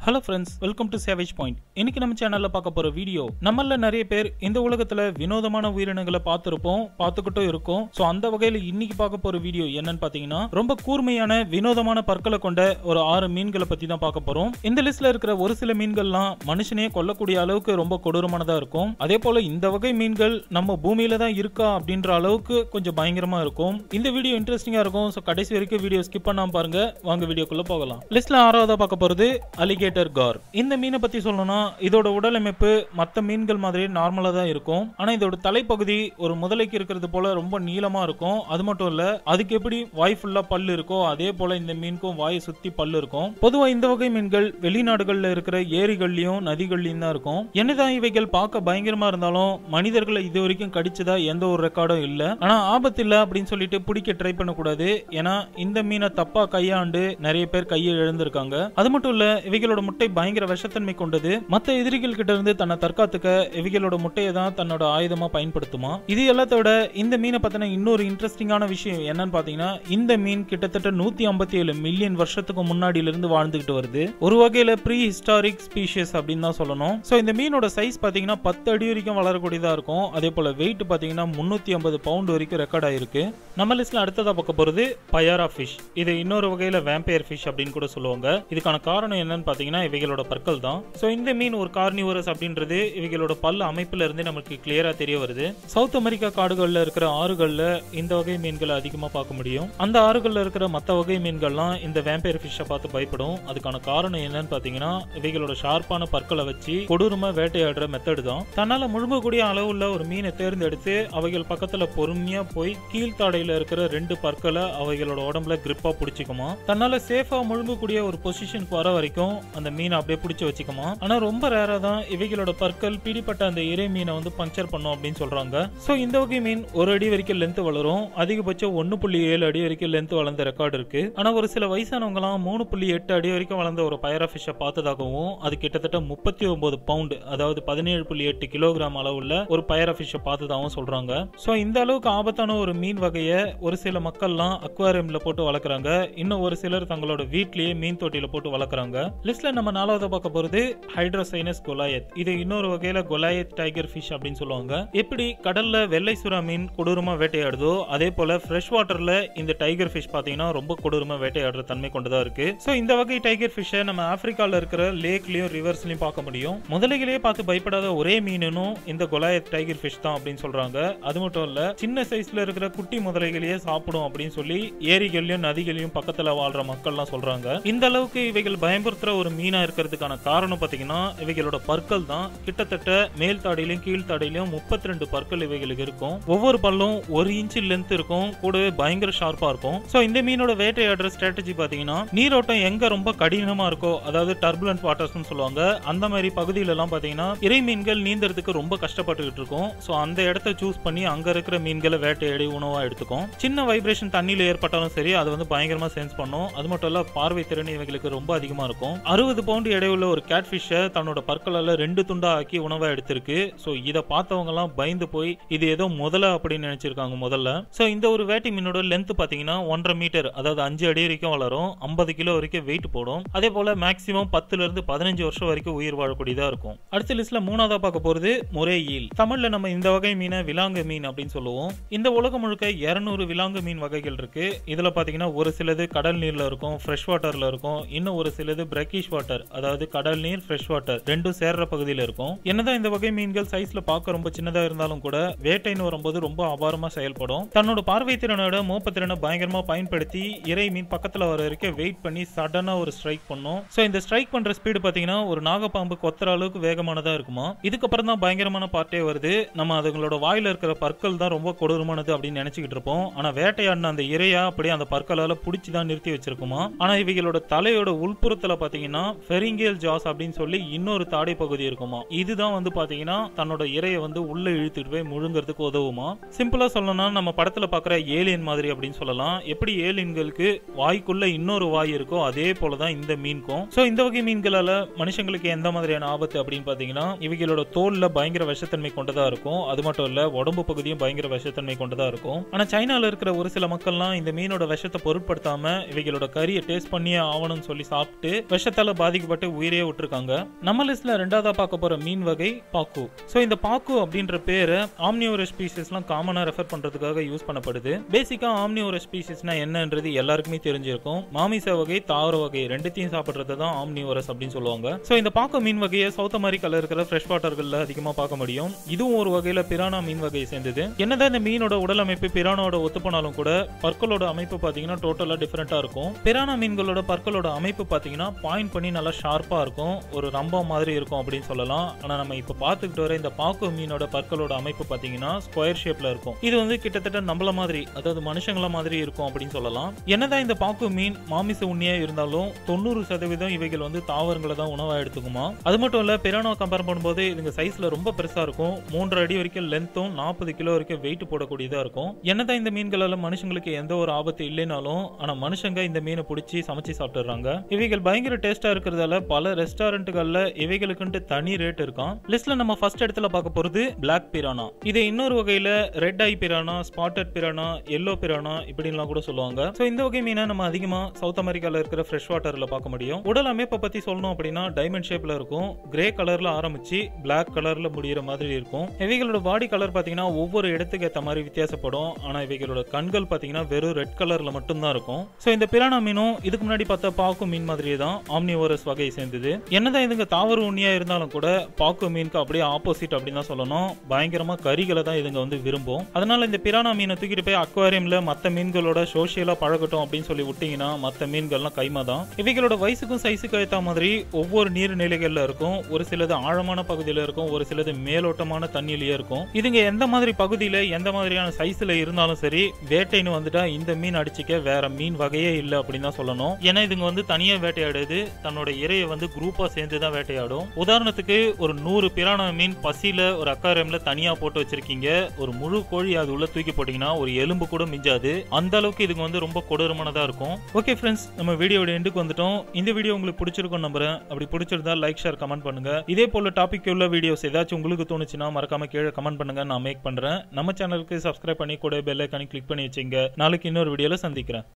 hello friends welcome to savage point இன்னைக்கு நம்ம சேனல்ல பார்க்க போற வீடியோ நம்மள நிறைய பேர் இந்த உலகத்துல வினோதமான உயிரினங்களை பார்த்திருப்போம் பார்த்துக்கிட்டும் இருக்கோம் சோ அந்த வகையில இன்னைக்கு பார்க்க போற வீடியோ என்னன்னு பாத்தீங்கன்னா ரொம்ப கூர்மையான வினோதமான பற்களை கொண்ட ஒரு ஆறு மீன்களை பத்தி தான் பார்க்க போறோம் இந்த லிஸ்ட்ல இருக்கிற ஒரு சில மீன்கள்லாம் மனுஷனே கொல்லக்கூடிய அளவுக்கு ரொம்ப கொடூரமானதா இருக்கும் அதே போல இந்த வகை மீன்கள் நம்ம பூமியில தான் இருக்கா அப்படின்ற அளவுக்கு கொஞ்சம் பயங்கரமா இருக்கும் இந்த வீடியோ இன்ட்ரெஸ்டிங்கா இருக்கும் சோ கடைசி வரைக்கும் வீடியோ ஸ்கிப் பண்ணாம பாருங்க வாங்க வீடியோக்குள்ள போகலாம் லிஸ்ட்ல ஆறாவதா பார்க்க போறது அலிகேட்டர் கார் இந்த மீனை பத்தி சொல்லணும்னா இதோட உடல் அமைப்பு மற்ற மீன்கள் மாதிரி நார்மலா தான் இருக்கும் ஆனா இதோட தலைப்பகுதி ஒரு முதலைக்கு இருக்கிறது போல ரொம்ப நீளமா இருக்கும் அது மட்டும் இல்ல அதுக்கு எப்படி வாய் ஃபுல்லா பல்லு இருக்கோ அதே போல இந்த மீனுக்கும் வாயை சுத்தி பல்லு இருக்கும் பொதுவா இந்த வகை மீன்கள் வெளிநாடுகள்ல இருக்கிற ஏரிகள்லயும் நதிகள்லயும் தான் இருக்கும் என்னதான் இவைகள் பார்க்க பயங்கரமா இருந்தாலும் மனிதர்களை இது வரைக்கும் கடிச்சதா எந்த ஒரு ரெக்கார்டும் இல்ல ஆனா ஆபத்து இல்ல அப்படின்னு சொல்லிட்டு பிடிக்க ட்ரை பண்ணக்கூடாது ஏன்னா இந்த மீனை தப்பா கையாண்டு நிறைய பேர் கையை இழந்திருக்காங்க அது மட்டும் இல்ல இவைகளோட முட்டை பயங்கர விஷத்தன்மை கொண்டது மத்த எதிரிகள் கிட்ட இருந்து தன்னை தற்காத்துக்க இவைகளோட முட்டையை தான் தன்னோட ஆயுதமா பயன்படுத்துமா இது எல்லாத்த விட இந்த மீனை பத்தின இன்னொரு இன்ட்ரெஸ்டிங்கான விஷயம் என்னன்னு பாத்தீங்கன்னா இந்த மீன் கிட்டத்தட்ட நூத்தி ஐம்பத்தி ஏழு மில்லியன் வருஷத்துக்கு முன்னாடியில இருந்து வாழ்ந்துகிட்டு வருது ஒரு வகையில ப்ரீ ஹிஸ்டாரிக் ஸ்பீஷியஸ் அப்படின்னு தான் சொல்லணும் சோ இந்த மீனோட சைஸ் பாத்தீங்கன்னா பத்து அடி வரைக்கும் வளரக்கூடியதா இருக்கும் அதே போல வெயிட் பாத்தீங்கன்னா முன்னூத்தி ஐம்பது பவுண்ட் வரைக்கும் ரெக்கார்ட் ஆயிருக்கு நம்ம லிஸ்ட்ல அடுத்ததா பார்க்க போறது பயாரா ஃபிஷ் இது இன்னொரு வகையில வேம்பையர் ஃபிஷ் அப்படின்னு கூட சொல்லுவாங்க இதுக்கான காரணம் என்னன்னு பாத்தீங்கன்னா இவைகளோட பற்கள் தான் சோ இந்த மீன் ஒரு கார்னிவரஸ் அப்படின்றது இவைகளோட பல் அமைப்புல இருந்து நமக்கு கிளியரா தெரிய வருது சவுத் அமெரிக்கா காடுகள்ல இருக்கிற ஆறுகள்ல இந்த வகை மீன்களை அதிகமா பார்க்க முடியும் அந்த ஆறுகள்ல இருக்கிற மத்த வகை மீன்கள்லாம் இந்த வேம்பையர் ஃபிஷ்ஷை பார்த்து பயப்படும் அதுக்கான காரணம் என்னன்னு பாத்தீங்கன்னா இவைகளோட ஷார்ப்பான பற்களை வச்சு கொடூரமா வேட்டையாடுற மெத்தடு தான் தன்னால முழுங்கக்கூடிய அளவுள்ள ஒரு மீனை தேர்ந்தெடுத்து அவைகள் பக்கத்துல பொறுமையா போய் கீழ்த்தாடையில இருக்கிற ரெண்டு பற்களை அவைகளோட உடம்புல கிரிப்பா பிடிச்சிக்குமா தன்னால சேஃபா முழுங்கக்கூடிய ஒரு பொசிஷனுக்கு வர வரைக்கும் அந்த மீனை அப்படியே பிடிச்சி வச்சுக்குமா ஆனா ரொம்ப ரேரா தான் இவைகளோட பற்கள் பிடிப்பட்ட அந்த இறை மீனை வந்து பஞ்சர் பண்ணும் அப்படின்னு சொல்றாங்க சோ இந்த வகை மீன் ஒரு அடி வரைக்கும் லென்த் வளரும் அதிகபட்சம் ஒன்னு புள்ளி ஏழு அடி வரைக்கும் லென்த் வளர்ந்த ரெக்கார்டு இருக்கு ஆனா ஒரு சில வயசானவங்க எல்லாம் மூணு புள்ளி எட்டு அடி வரைக்கும் வளர்ந்த ஒரு பயரா ஃபிஷ்ஷை பார்த்ததாகவும் அது கிட்டத்தட்ட முப்பத்தி ஒன்பது பவுண்டு அதாவது பதினேழு புள்ளி எட்டு கிலோகிராம் அளவுள்ள ஒரு பயரா ஃபிஷ்ஷை பார்த்ததாகவும் சொல்றாங்க சோ இந்த அளவுக்கு ஆபத்தான ஒரு மீன் வகையை ஒரு சில மக்கள்லாம் அக்வாரியம்ல போட்டு வளர்க்குறாங்க இன்னும் ஒரு சிலர் தங்களோட வீட்லயே மீன் தொட்டியில போட்டு வளர்க்குறாங்க லிஸ்ட்ல நம்ம நாலாவது பார்க்க போறது ஹைட்ரோசைனஸ் கொலாயத் இது இன்னொரு வகையில கொலாயத் டைகர் ஃபிஷ் அப்படின்னு சொல்லுவாங்க எப்படி கடல்ல வெள்ளை சுறா மீன் கொடூரமா வேட்டையாடுதோ அதே போல ஃப்ரெஷ் வாட்டர்ல இந்த டைகர் ஃபிஷ் பாத்தீங்கன்னா ரொம்ப கொடூரமா வேட்டையாடுற தன்மை கொண்டதா இருக்கு சோ இந்த வகை டைகர் ஃபிஷ்ஷை நம்ம ஆப்பிரிக்கால இருக்கிற லேக்லயும் ரிவர்ஸ்லயும் பார்க்க முடியும் முதலைகளே பார்த்து பயப்படாத ஒரே மீனும் இந்த கொலாயத் டைகர் ஃபிஷ் தான் அப்படின்னு சொல்றாங்க அது மட்டும் இல்ல சின்ன சைஸ்ல இருக்கிற குட்டி முதலைகளையே சாப்பிடும் அப்படின்னு சொல்லி ஏரிகள்லயும் நதிகளையும் பக்கத்துல வாழ்ற மக்கள்லாம் சொல்றாங்க இந்த அளவுக்கு இவைகள் பயமுறுத்துற ஒரு மீனா இருக்கிறதுக்கான காரணம் பாத்தீங்கன்னா இவைகளோட பற்கள் தான் கிட்டத்தட்ட மேல் தாடையிலும் கீழ் தாடையிலும் முப்பத்தி ரெண்டு பற்கள் இவைகளுக்கு இருக்கும் ஒவ்வொரு பல்லும் ஒரு இன்ச்சு லென்த் இருக்கும் கூடவே பயங்கர ஷார்ப்பா இருக்கும் சோ இந்த மீனோட வேட்டையாடுற ஸ்ட்ராட்டஜி பாத்தீங்கன்னா நீரோட்டம் எங்க ரொம்ப கடினமா இருக்கோ அதாவது டர்புலன்ட் வாட்டர்ஸ் சொல்லுவாங்க அந்த மாதிரி பகுதியில எல்லாம் பாத்தீங்கன்னா இறை மீன்கள் நீந்தறதுக்கு ரொம்ப கஷ்டப்பட்டுக்கிட்டு இருக்கும் சோ அந்த இடத்த சூஸ் பண்ணி அங்க இருக்கிற மீன்களை வேட்டையாடி உணவா எடுத்துக்கும் சின்ன வைப்ரேஷன் தண்ணியில ஏற்பட்டாலும் சரி அது வந்து பயங்கரமா சென்ஸ் பண்ணும் அது மட்டும் இல்ல பார்வை திறன் இவைகளுக்கு ரொம்ப அதிகமா இருக்கும் அறுபது பவுண்ட் எடையுள்ள ஒரு கேட் ஃபிஷ்ஷை தன்னோட பற்களால ரெண்டு துண்டா ஆக்கி உணவா எடுத்திருக்கு சோ இத பார்த்தவங்க எல்லாம் பயந்து போய் இது ஏதோ முதல்ல அப்படின்னு நினைச்சிருக்காங்க முதல்ல சோ இந்த ஒரு வேட்டை மீனோட லென்த் பாத்தீங்கன்னா ஒன்றரை மீட்டர் அதாவது அஞ்சு அடி வரைக்கும் வளரும் ஐம்பது கிலோ வரைக்கும் வெயிட் போடும் அதே போல மேக்ஸிமம் பத்துல இருந்து பதினஞ்சு வருஷம் வரைக்கும் உயிர் வாழக்கூடியதா இருக்கும் அடுத்த லிஸ்ட்ல மூணாவதா பார்க்க போறது முறை ஈல் தமிழ்ல நம்ம இந்த வகை மீனை விலாங்கு மீன் அப்படின்னு சொல்லுவோம் இந்த உலகம் முழுக்க இருநூறு விலாங்கு மீன் வகைகள் இருக்கு இதுல பாத்தீங்கன்னா ஒரு சிலது கடல் நீர்ல இருக்கும் ஃப்ரெஷ் வாட்டர்ல இருக்கும் இன்னும் ஒரு சிலது பிரக்கிஷ் வாட்டர் அதாவது கடல் நீர் ஃப்ரெஷ் வாட்டர் ரெண்டும் சேர்ற பகுதியில இருக்கும் என்னதான் இந்த வகை மீன்கள் சைஸ்ல பார்க்க ரொம்ப சின்னதா இருந்தாலும் கூட வேட்டைன்னு வரும்போது ரொம்ப அபாரமா செயல்படும் தன்னோட பார்வை திறனோட மோப்ப திறனை பயங்கரமா பயன்படுத்தி இறை மீன் பக்கத்துல வர வரைக்கும் வெயிட் பண்ணி சடனா ஒரு ஸ்ட்ரைக் பண்ணும் சோ இந்த ஸ்ட்ரைக் பண்ற ஸ்பீடு பாத்தீங்கன்னா ஒரு நாகப்பாம்பு கொத்துற அளவுக்கு வேகமானதா இருக்குமா இதுக்கப்புறம் தான் பயங்கரமான பார்ட்டே வருது நம்ம அதுங்களோட வாயில இருக்கிற பற்கள் தான் ரொம்ப கொடூரமானது அப்படின்னு நினைச்சுக்கிட்டு இருப்போம் ஆனா வேட்டையாடின அந்த இரையா அப்படியே அந்த பற்களால புடிச்சு தான் நிறுத்தி வச்சிருக்குமா ஆனா இவைகளோட தலையோட உள்புறத்துல பாத்தீங்கன்னா ஃபெரிங்கேல் ஜாஸ் அப்படின்னு சொல்லி இன்னொரு தாடை பகுதி இருக்குமா இதுதான் வந்து பாத்தீங்கன்னா தன்னோட இரையை வந்து உள்ள இழுத்துட்டு போய் முழுங்கிறதுக்கு உதவுமா சிம்பிளா சொல்லணும்னா நம்ம படத்துல பாக்குற ஏலியன் மாதிரி அப்படின்னு சொல்லலாம் எப்படி ஏலியன்களுக்கு வாய்க்குள்ள இன்னொரு வாய் இருக்கோ அதே போலதான் இந்த மீனுக்கும் சோ இந்த வகை மீன்களால மனுஷங்களுக்கு எந்த மாதிரியான ஆபத்து அப்படின்னு பாத்தீங்கன்னா இவைகளோட தோல்ல பயங்கர விஷத்தன்மை கொண்டதா இருக்கும் அது மட்டும் இல்ல உடம்பு பகுதியும் பயங்கர விஷத்தன்மை கொண்டதா இருக்கும் ஆனா சைனால இருக்கிற ஒரு சில மக்கள்லாம் இந்த மீனோட விஷத்தை பொருட்படுத்தாம இவைகளோட கறியை டேஸ்ட் பண்ணியே ஆகணும்னு சொல்லி சாப்பிட்டு விஷத்தால பாதிக்கப்பட்டு உயிரே விட்டுருக்காங்க நம்ம லிஸ்ட்ல ரெண்டாவதா பார்க்க போற மீன் வகை பாக்கு ஸோ இந்த பாக்கு அப்படின்ற பேரை ஆம்னியோர ஸ்பீசிஸ்லாம் காமனா ரெஃபர் பண்றதுக்காக யூஸ் பண்ணப்படுது பேசிக்கா ஆம்னியோர ஸ்பீசிஸ்னா என்னன்றது எல்லாருக்குமே தெரிஞ்சிருக்கும் மாமிச வகை தாவர வகை ரெண்டுத்தையும் சாப்பிடுறது தான் ஆம்னியோரஸ் அப்படின்னு சொல்லுவாங்க ஸோ இந்த பாக்கு மீன் வகையை சவுத் அமெரிக்கால இருக்கிற ஃப்ரெஷ் வாட்டர்கள்ல அதிகமா பார்க்க முடியும் இதுவும் ஒரு வகையில பிரானா மீன் வகையை சேர்ந்தது என்னதான் இந்த மீனோட உடல் அமைப்பு பிரானோட ஒத்து போனாலும் கூட பற்களோட அமைப்பு பாத்தீங்கன்னா டோட்டலா டிஃபரெண்டா இருக்கும் பிரானா மீன்களோட பற்களோட அமைப்பு பாத்தீங்கன்னா பாயிண்ட் பண்ணி நல்லா ஷார்ப்பா இருக்கும் ஒரு ரம்பம் மாதிரி இருக்கும் அப்படின்னு சொல்லலாம் ஆனா நம்ம இப்ப பாத்துக்கிட்டு வர இந்த பாக்கு மீனோட பற்களோட அமைப்பு பாத்தீங்கன்னா ஸ்கொயர் ஷேப்ல இருக்கும் இது வந்து கிட்டத்தட்ட நம்மள மாதிரி அதாவது மனுஷங்கள மாதிரி இருக்கும் அப்படின்னு சொல்லலாம் என்னதான் இந்த பாக்கு மீன் மாமிச உண்ணியா இருந்தாலும் தொண்ணூறு சதவீதம் இவைகள் வந்து தாவரங்களை தான் உணவா எடுத்துக்குமா அது மட்டும் இல்ல பிரானோ கம்பேர் பண்ணும்போது இதுங்க சைஸ்ல ரொம்ப பெருசா இருக்கும் மூன்றரை அடி வரைக்கும் லென்த்தும் நாற்பது கிலோ வரைக்கும் வெயிட் போடக்கூடியதா இருக்கும் என்னதான் இந்த மீன்களால மனுஷங்களுக்கு எந்த ஒரு ஆபத்து இல்லைனாலும் ஆனா மனுஷங்க இந்த மீனை பிடிச்சி சமைச்சு சாப்பிட்டுறாங்க இவைகள் பயங்கர டேஸ்டா இருக்கிறதால பல ரெஸ்டாரண்ட்டுகள்ல இவைகளுக்குன்ட்டு தனி ரேட் இருக்கான் லிஸ்ட்ல நம்ம ஃபர்ஸ்ட் இடத்துல பார்க்க போறது பிளாக் பிரானா இது இன்னொரு வகையில red eye piranha spotted piranha yellow piranha இப்படின்லாம் கூட சொல்லுவாங்க சோ இந்த வகை மீனை நம்ம அதிகமா சவுத் அமெரிக்கால இருக்கிற ஃப்ரெஷ் வாட்டர்ல பார்க்க முடியும் உடல் அமைப்பை பத்தி சொல்லணும் அப்படின்னா டைமண்ட் ஷேப்ல இருக்கும் கிரே கலர்ல ஆரம்பிச்சு பிளாக் கலர்ல முடியிற மாதிரி இருக்கும் இவைகளோட பாடி கலர் பாத்தீங்கன்னா ஒவ்வொரு இடத்துக்கு ஏத்த மாதிரி வித்தியாசப்படும் ஆனா இவைகளோட கண்கள் பாத்தீங்கன்னா வெறும் ரெட் கலர்ல மட்டும்தான் இருக்கும் சோ இந்த பிரானா மீனும் இதுக்கு முன்னாடி பார்த்த பாக்கு மீன் மாதிரியே தான் ஆம்னிவோரஸ் வகையை சேர்ந்தது என்னதான் இதுங்க தாவர உண்ணியா இருந்தாலும் கூட பாக்கு மீனுக்கு அப்படியே ஆப்போசிட் அப்படின்னு தான் சொல்லணும் பயங்கரமா கறிகளை தான் இதுங்க வந்து விரும்பும் அதனால இந்த பிரானா மீனை தூக்கிட்டு போய் அக்வாரியம்ல மத்த மீன்களோட சோசியலா பழகட்டும் அப்படின்னு சொல்லி விட்டீங்கன்னா மத்த மீன்கள்லாம் கைமா தான் இவைகளோட வயசுக்கும் சைஸுக்கும் ஏத்த மாதிரி ஒவ்வொரு நீர்நிலைகள்ல இருக்கும் ஒரு சிலது ஆழமான பகுதியில இருக்கும் ஒரு சிலது மேலோட்டமான தண்ணியிலேயே இருக்கும் இதுங்க எந்த மாதிரி பகுதியில எந்த மாதிரியான சைஸ்ல இருந்தாலும் சரி வேட்டைன்னு வந்துட்டா இந்த மீன் அடிச்சுக்க வேற மீன் வகையே இல்லை அப்படின்னு தான் சொல்லணும் ஏன்னா இதுங்க வந்து தனியா வேட்டையாடுது தன்னோட இரையை வந்து குரூப்பா சேர்ந்து தான் வேட்டையாடும் உதாரணத்துக்கு ஒரு நூறு பிரான மீன் பசியில ஒரு அக்காரியம்ல தனியா போட்டு வச்சிருக்கீங்க ஒரு முழு கோழி அது உள்ள தூக்கி போட்டீங்கன்னா ஒரு எலும்பு கூட மிஞ்சாது அந்த அளவுக்கு இதுங்க வந்து ரொம்ப கொடூரமானதா இருக்கும் ஓகே ஃப்ரெண்ட்ஸ் நம்ம வீடியோட எண்டுக்கு வந்துட்டோம் இந்த வீடியோ உங்களுக்கு பிடிச்சிருக்கும் நம்புறேன் அப்படி பிடிச்சிருந்தா லைக் ஷேர் கமெண்ட் பண்ணுங்க இதே போல டாபிக் உள்ள வீடியோஸ் ஏதாச்சும் உங்களுக்கு தோணுச்சுன்னா மறக்காம கீழே கமெண்ட் பண்ணுங்க நான் மேக் பண்றேன் நம்ம சேனலுக்கு சப்ஸ்கிரைப் பண்ணி கூட பெல் ஐக்கானி கிளிக் பண்ணி வச்சுங்க நாளைக்கு இன்னொரு வீடியோல சந்திக்கிறேன்